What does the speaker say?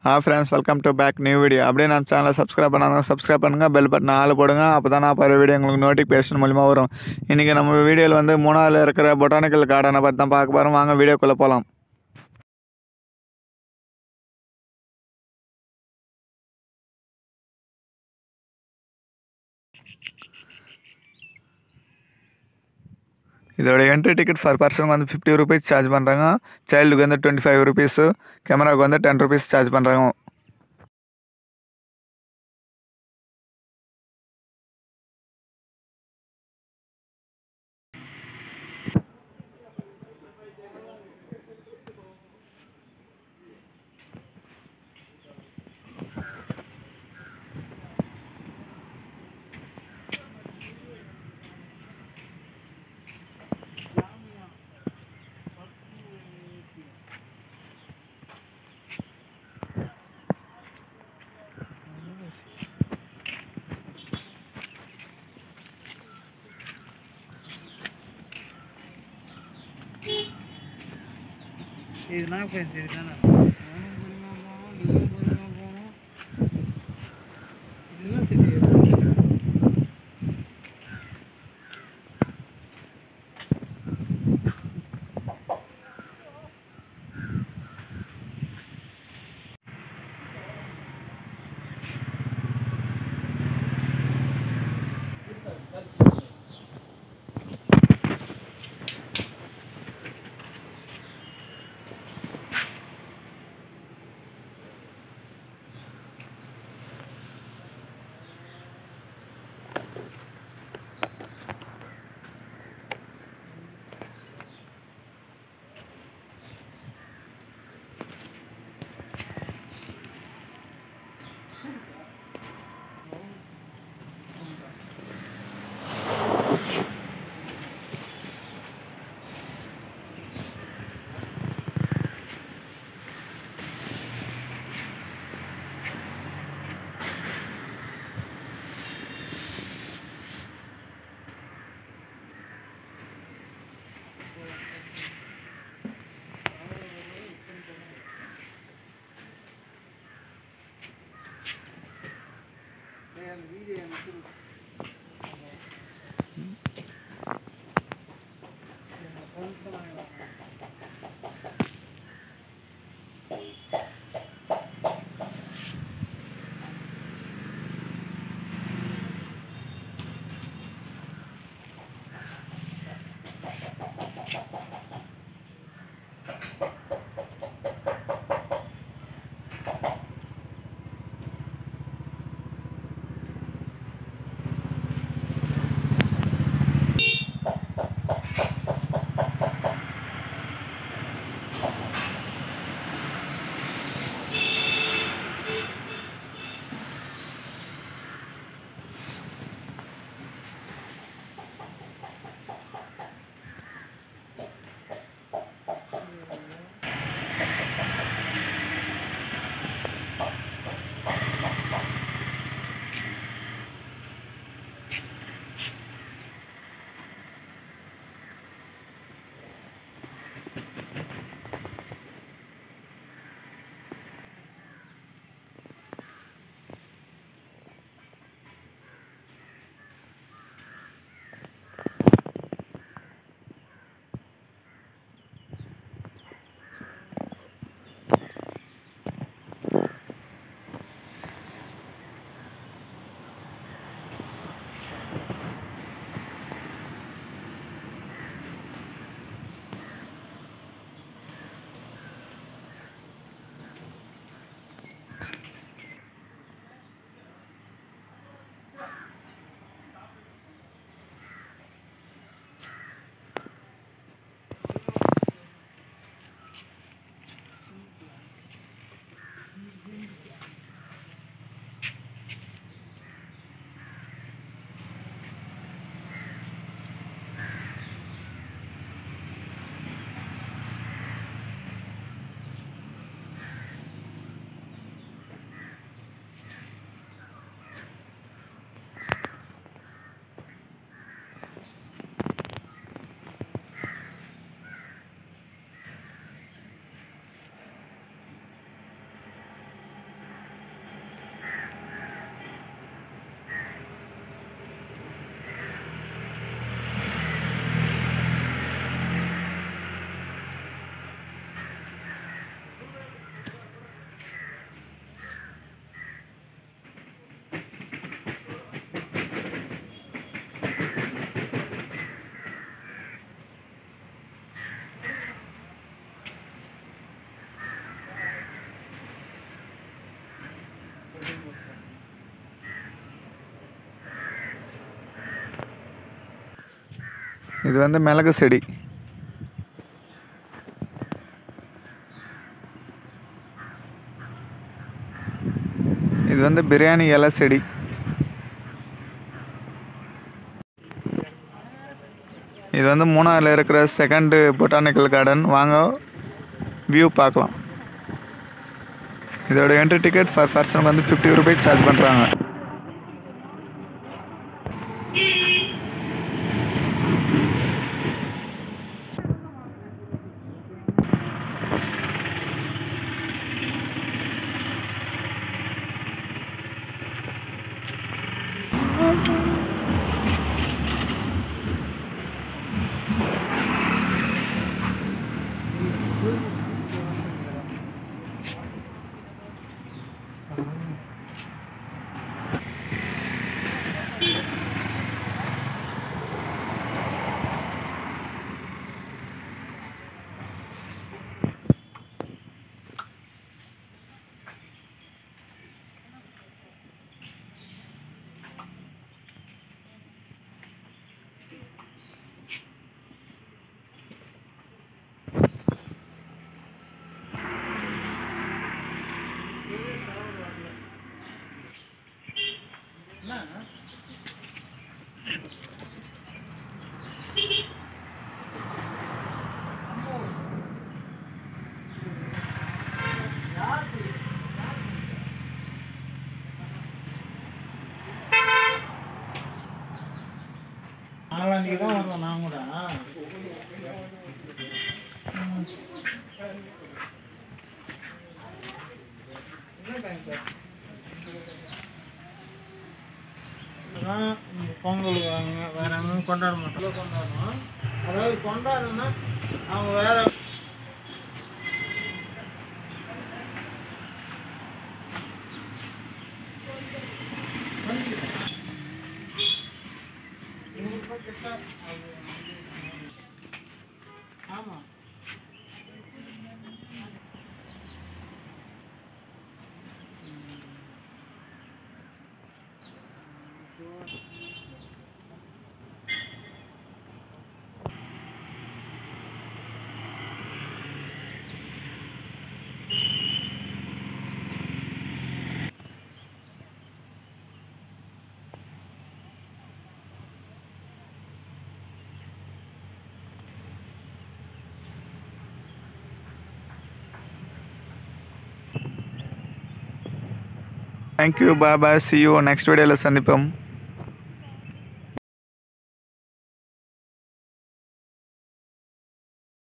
ah friends welcome to back new video அப்படியே நம்ம சேனலை சப்ஸ்கிரைப் பண்ணாங்க சப்ஸ்கிரைப் பண்ணுங்கள் பெல் பட்டன் ஆள் போடுங்க அப்போ தான் நான் போகிற வீடியோ உங்களுக்கு நோட்டிஃபிகேஷன் மூலிமா வரும் இன்றைக்கி நம்ம வீடியோவில் வந்து மூணாவில் இருக்கிற பொட்டானிக்கல் கார்டனை பற்றி தான் பார்க்க போகிறோம் வாங்க வீடியோக்குள்ளே போகலாம் இதோட என்ட்ரி டிக்கெட் ஃபர் பர்சனுக்கு வந்து ஃபிஃப்டி ருபீஸ் சார்ஜ் பண்ணுறாங்க சைல்டுக்கு வந்து டுவெண்ட்டி ஃபைவ் ருபீஸு கேமராவுக்கு வந்து டென் ருபீஸ் சார்ஜ் பண்ணுறாங்க இதுதான் ஃப்ரெண்ட்ஸ் இதுதான் நானும் பொறுமையாக போகணும் நீயும் பொறுமையாக போகணும் இதுதான் சரி அந்த வீடியோ எனக்கு ஃப்ரெண்ட்ஸ் எல்லாம் இது வந்து மிளகு செடி இது வந்து பிரியாணி இலை செடி இது வந்து மூணாறில் இருக்கிற செகண்டு பொட்டானிக்கல் கார்டன் வாங்க வியூ பார்க்கலாம் இதோட என்ட்ரி டிக்கெட் ஃபர் பர்சனுக்கு வந்து ஃபிஃப்டி ருபீஸ் சார்ஜ் பண்ணுறாங்க நாளான்னைக்கு தான் வந்தோம் நான் கூட அதான் இந்த பொங்கல் வாங்க வேற எங்கேயும் கொண்டாட மாட்டோம் கொண்டாடுவோம் அதாவது கொண்டாடுனா அவங்க வேற ஆமா thank you bye bye see you next வீடியோவில் சந்திப்போம்